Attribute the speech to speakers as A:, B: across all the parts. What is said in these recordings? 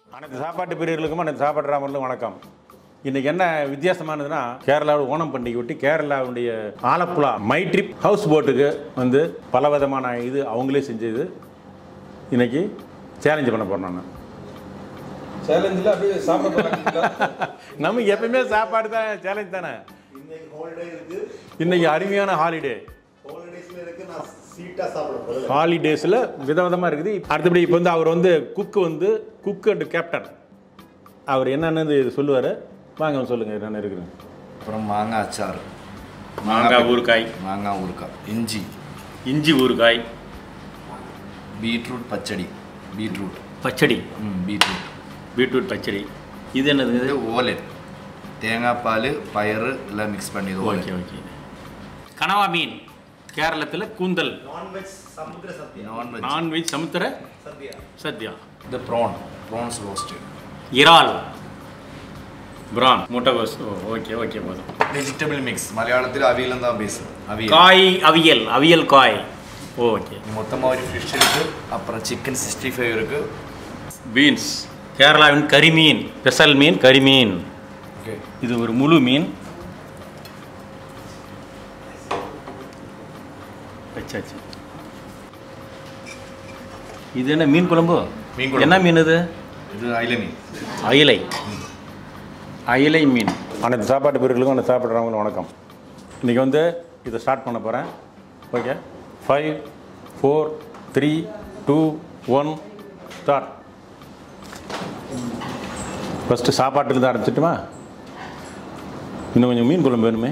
A: அனைத்து சாப்பாட்டு பிரியர்களுக்கும் அனைத்து சாப்பாட்டு ராமர்களும் வணக்கம் இன்னைக்கு என்ன வித்தியாசமானதுன்னா கேரளாவில் ஓணம் பண்டிகை ஒட்டி கேரளாவுடைய ஆலப்புழா மை ட்ரிப் ஹவுஸ் போட்டுக்கு வந்து பல விதமான இது அவங்களே செஞ்சது இன்னைக்கு சேலஞ்ச் பண்ண போகிறோம் நான்
B: சேலஞ்சில் அப்படியே சாப்பிட போகிறாங்க
A: நமக்கு எப்பயுமே சாப்பாடு தான் சேலஞ்ச் தானே
C: இன்னைக்கு ஹாலிடே இருக்கு
A: இன்னைக்கு அருமையான ஹாலிடே
C: ஹாலிடேஸ்ல இருக்கு நான் சீட்டா சாப்பிட போறேன்
A: ஹாலிடேஸில் விதவிதமாக இருக்குது அடுத்தபடி இப்போ வந்து அவர் வந்து குக்கு வந்து குக் அண்ட் கேப்டன் அவர் என்னென்னு சொல்லுவார் வாங்க சொல்லுங்கள் என்னென்ன இருக்குது
D: அப்புறம் மாங்காய் அச்சார்
A: மாங்காய் ஊறுகாய்
D: மாங்காய் ஊறுகாய் இஞ்சி
A: இஞ்சி ஊறுகாய்
D: பீட்ரூட் பச்சடி பீட்ரூட்
A: பச்சடி
D: ம் பீட்ரூட்
A: பீட்ரூட் பச்சடி இது என்னது
D: இது ஓலன் தேங்காய் பால் பயறு எல்லாம் மிக்ஸ் பண்ணி இது
A: ஓகே
D: ஓலன்
A: ஓகே கனவா மீன் கேரளத்தில் கூந்தல்
C: non veg Samudra Sadya
D: non veg
A: non veg Samudra
C: Sadya
A: Sadya
D: இது ப்ரான் ப்ரான்ஸ் ரோஸ்ட்
A: இறால் பிரான் முட்டைகோஸ் ஓ ஓகே ஓகே போதும்
D: வெஜிடபிள் மிக்ஸ் மலையாளத்தில் அவியலும் தான் பேசு அவியல்
A: காய் அவியல் அவியல் காய் ஓகே
D: மொத்தமாக ஒரு ஃபிஷ் இருக்கு அப்புறம் சிக்கன் சிக்ஸ்டி ஃபைவ் இருக்கு
A: பீன்ஸ் கேரளாவின் கரிமீன் ஸ்பெஷல் மீன் கரிமீன்
D: ஓகே
A: இது ஒரு முழு மீன் வச்சாச்சு இது என்ன மீன் குழம்பு
D: மீன் குழம்பு.
A: என்ன மீன் இது
D: இது அயில மீன்
A: அயிலை அயிலை மீன் அனைத்து சாப்பாட்டு பிரிவுகளுக்கும் அந்த சாப்பிட்றவங்களும் வணக்கம் இன்றைக்கி வந்து இதை ஸ்டார்ட் பண்ண போகிறேன் okay five four three two one start first சாப்பாட்டுக்கு தான் ஆரம்பிச்சிட்டுமா இன்னும் கொஞ்சம் மீன் குழம்பு வேணுமே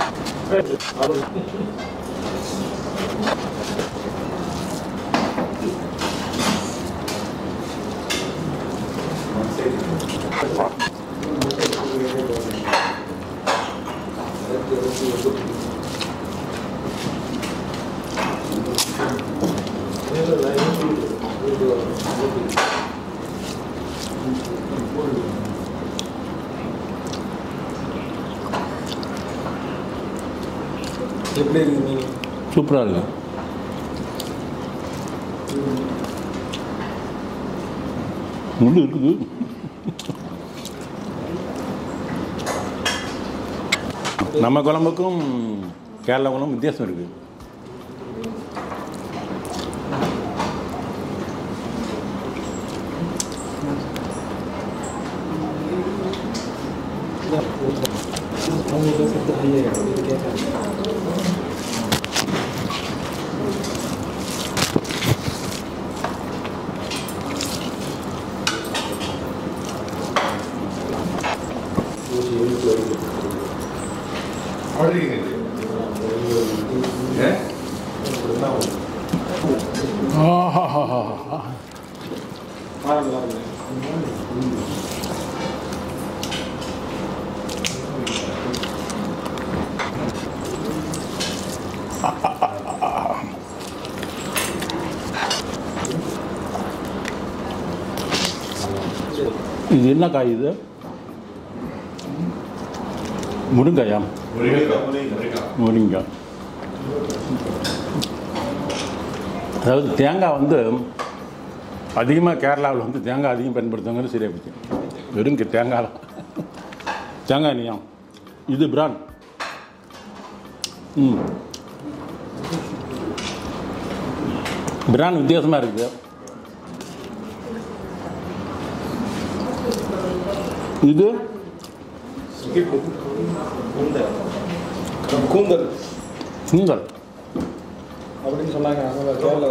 B: எப்படி இருக்கு நீங்கள்
A: சூப்பராக இருக்குது முள்ளு இருக்குது நம்ம குழம்புக்கும் கேரளா குழம்பும் வித்தியாசம் இருக்குது
B: அவங்க சத்து ஐயா கேட்டேன்
A: இது என்ன காய் இது முருங்காயா முருங்காய் அதாவது தேங்காய் வந்து அதிகமாக கேரளாவில் வந்து தேங்காய் அதிகம் பயன்படுத்துவாங்கன்னு சரியா போச்சு வெறும் கி- தேங்காய் தேங்காய் நீயா இது பிரான் ம் பிரான் வித்தியாசமாக இருக்குது இது
B: கூந்தல்
A: சுந்தர்
B: அப்படின்னு சொன்னாங்க அவங்க கேரளா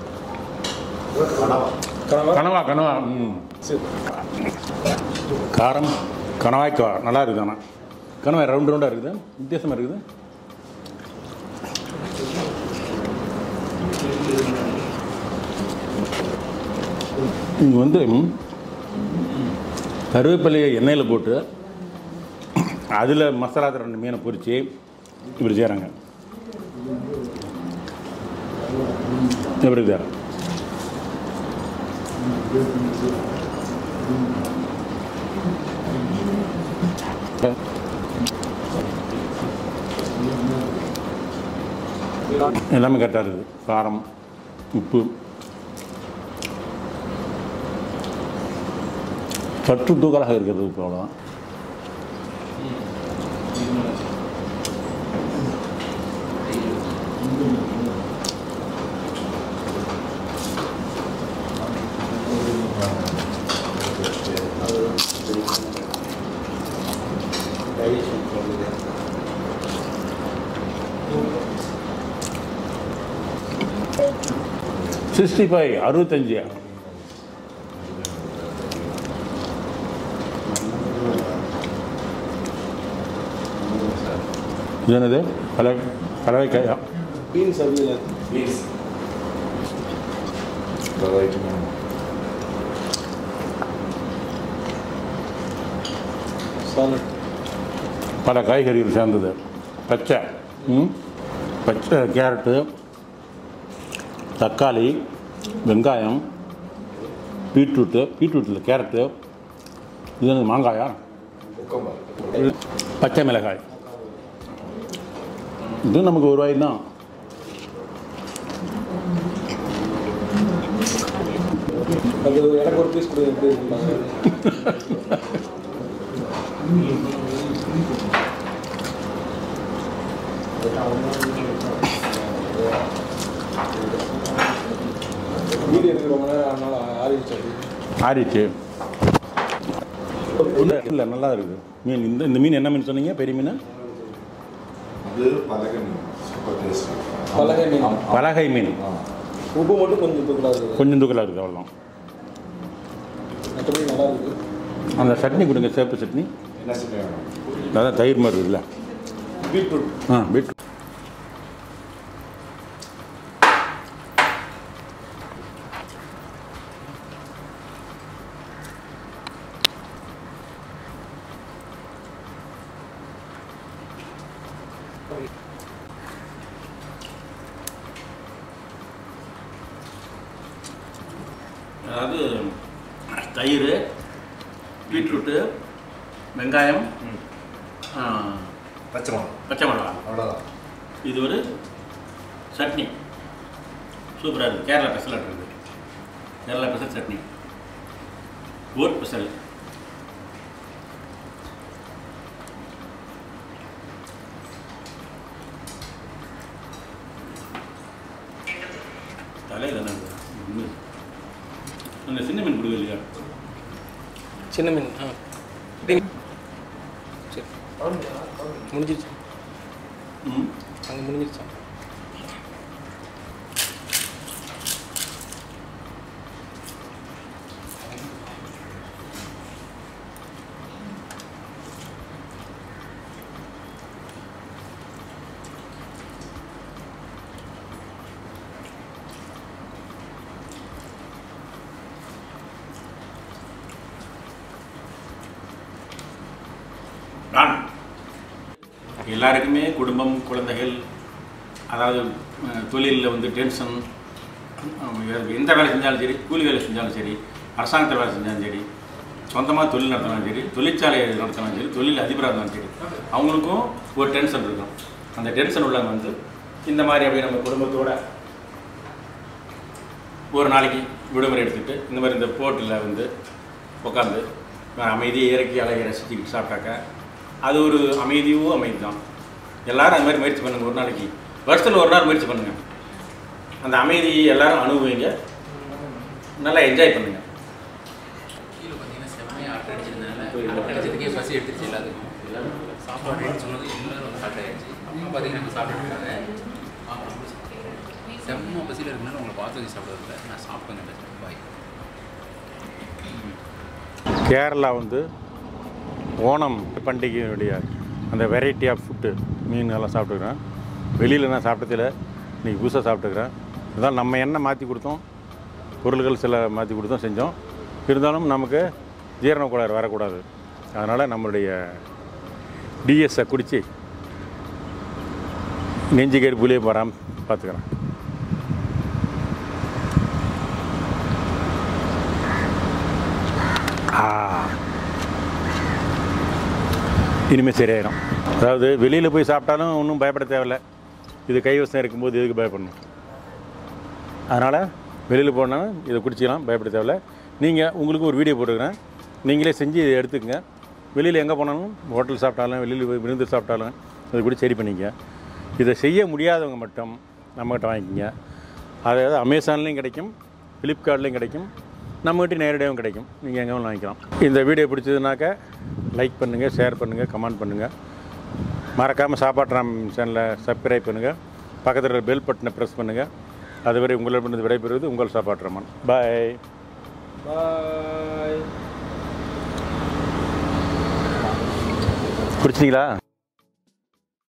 B: கனவா
A: கனவா கனவா ம்
B: சரி
A: காரம் கணவாய்க்கா நல்லா இருக்குது ஆனால் கணவாய் ரவுண்ட் ரவுண்டாக இருக்குது வித்தியாசமாக இருக்குது இது வந்து கருவேப்பிலையை எண்ணெயில் போட்டு அதில் மசாலா ரெண்டு மீனை பொரித்து இப்படி செய்கிறாங்க எப்படி இருக்குது எல்லாமே கரெக்டாக இருக்குது காரம் உப்பு சற்று தூக்கலாக இருக்கிறது இப்போ அவ்வளோதான் சிக்ஸ்டி ஃபைவ் அறுபத்தஞ்சு இது என்னது கலை கலவைக்காயா
B: பீன்ஸ் அவியல்
D: ப்ளீஸ்
B: சாலட்
A: பல காய்கறிகள் சேர்ந்தது பச்சை ம் பச்சை கேரட்டு தக்காளி வெங்காயம் பீட்ரூட்டு பீட்ரூட்டில் கேரட்டு இது என்னது மாங்காயா இது பச்சை மிளகாய் இது நமக்கு ஒரு வாய் தான்
B: அது எனக்கு ஒரு பீஸ் கொடுங்க எப்படி இருந்தாங்க வீடு எடுக்க ரொம்ப நேரம் அதனால ஆறிடுச்சு அப்படி
A: ஆறிச்சு இல்லை நல்லா இருக்குது மீன் இந்த இந்த மீன் என்ன மீன் சொன்னீங்க பெரிய மீன்
C: அது பலகை மீன் சூப்பர் டேஸ்ட்
B: பலகை மீன்
A: பலகை மீன்
B: உப்பு மட்டும் கொஞ்சம் தூக்கலாக இருக்குது
A: கொஞ்சம் தூக்கலாக இருக்குது அவ்வளோ
B: மற்றபடி நல்லா இருக்குது
A: அந்த சட்னி கொடுங்க சேப்பு சட்னி
C: என்ன சொல்ல வேணும்
A: அதான் தயிர் மாதிரி இருக்குல்ல
B: பீட்ரூட்
A: ஆ பீட் அதாவது தயிர் பீட்ரூட்டு வெங்காயம் ஆ,
C: பச்சை மிளகா
A: பச்சை மிளகா
C: அவ்வளோதான்
A: இது ஒரு சட்னி சூப்பராக இருக்குது கேரளா ஸ்பெஷலாக இருக்குது கேரளா ஸ்பெஷல் சட்னி ஓட் ஸ்பெஷல் தலையில் என்ன இருக்குது? ம். அந்த சின்ன மீன் கொடுங்க இல்லையா
B: சின்ன மீன் ஆ சரி முடிஞ்சிருச்சு
A: ம்
B: அங்கே முடிஞ்சிருச்சா
A: நான் எல்லாருக்குமே குடும்பம் குழந்தைகள் அதாவது தொழிலில் வந்து டென்ஷன் எந்த வேலை செஞ்சாலும் சரி கூலி வேலை செஞ்சாலும் சரி அரசாங்கத்தில் வேலை செஞ்சாலும் சரி சொந்தமாக தொழில் நடத்தினாலும் சரி தொழிற்சாலை நடத்தினாலும் சரி தொழில் அதிபராக இருந்தாலும் சரி அவங்களுக்கும் ஒரு டென்ஷன் இருக்கும் அந்த டென்ஷன் உள்ளவங்க வந்து இந்த மாதிரி அப்படியே நம்ம குடும்பத்தோட ஒரு நாளைக்கு விடுமுறை எடுத்துகிட்டு இந்த மாதிரி இந்த போட்டில் வந்து உட்காந்து அமைதியை இறக்கி அழகை ரசிச்சுக்கிட்டு சாப்பிட்டாக்கா அது ஒரு அமைதியோ அமைதி தான் எல்லாரும் அந்த மாதிரி முயற்சி பண்ணுங்க ஒரு நாளைக்கு வருஷத்தில் ஒரு நாள் முயற்சி பண்ணுங்க அந்த அமைதியை எல்லாரும் அனுபவிங்க நல்லா என்ஜாய் பண்ணுங்க
E: கீழே பார்த்தீங்கன்னா செம்மையாக ஆட்டை அடிச்சதுனால ஆட்டை அடிச்சதுக்கே பசி எடுத்துருச்சு எல்லாத்துக்கும் சாப்பாடு எடுத்து சொன்னது எல்லாரும் வந்து ஆட்டை ஆயிடுச்சு அப்புறம் பார்த்தீங்கன்னா இப்போ சாப்பிட்டுட்டு இருக்காங்க ஆமாம் செம்ம பசியில் இருக்கனால உங்களை பார்த்து வச்சு சாப்பிட்றதில்ல நான் சாப்பிட்டு வந்துட்டேன் பாய்
A: கேரளா வந்து ஓணம் பண்டிகையுடைய அந்த வெரைட்டி ஆஃப் ஃபுட்டு மீன் எல்லாம் சாப்பிட்டுக்கிறேன் வெளியில் நான் சாப்பிட்டதில்ல இன்றைக்கி புதுசாக சாப்பிட்டுக்கிறேன் இருந்தாலும் நம்ம என்ன மாற்றி கொடுத்தோம் பொருள்கள் சில மாற்றி கொடுத்தோம் செஞ்சோம் இருந்தாலும் நமக்கு ஜீரண கோளாறு வரக்கூடாது அதனால் நம்மளுடைய டிஎஸ்ஸை குடித்து நெஞ்சு கறி புளியை போகாமல் பார்த்துக்கிறேன் ஆ இனிமேல் சரியாயிடும் அதாவது வெளியில் போய் சாப்பிட்டாலும் ஒன்றும் பயப்பட தேவையில்ல இது கைவசம் இருக்கும்போது எதுக்கு பயப்படணும் அதனால் வெளியில் போனாலும் இதை குடிச்சிக்கலாம் பயப்பட தேவையில்ல நீங்கள் உங்களுக்கு ஒரு வீடியோ போட்டுக்கிறேன் நீங்களே செஞ்சு இதை எடுத்துக்கங்க வெளியில் எங்கே போனாலும் ஹோட்டல் சாப்பிட்டாலும் வெளியில் போய் விருந்து சாப்பிட்டாலும் அது கூட சரி பண்ணிக்க இதை செய்ய முடியாதவங்க மட்டும் நம்மகிட்ட வாங்கிக்கோங்க அதாவது அமேசான்லேயும் கிடைக்கும் ஃப்ளிப்கார்ட்லேயும் கிடைக்கும் நம்மகிட்ட நேரடியாகவும் கிடைக்கும் நீங்கள் எங்கே வேணாலும் வாங்கிக்கலாம் இந்த வீடியோ பிடிச்சதுனாக்கா லைக் பண்ணுங்கள் ஷேர் பண்ணுங்கள் கமெண்ட் பண்ணுங்கள் மறக்காமல் சாப்பாட்ராம் சேனலை சப்ஸ்கிரைப் பண்ணுங்கள் பக்கத்தில் இருக்கிற பெல் பட்டனை ப்ரெஸ் பண்ணுங்கள் அதுவரை உங்களிடமிருந்து விடைபெறுவது உங்கள் சாப்பாட்ராமன் பாய்
B: பாய்
A: பிடிச்சிங்களா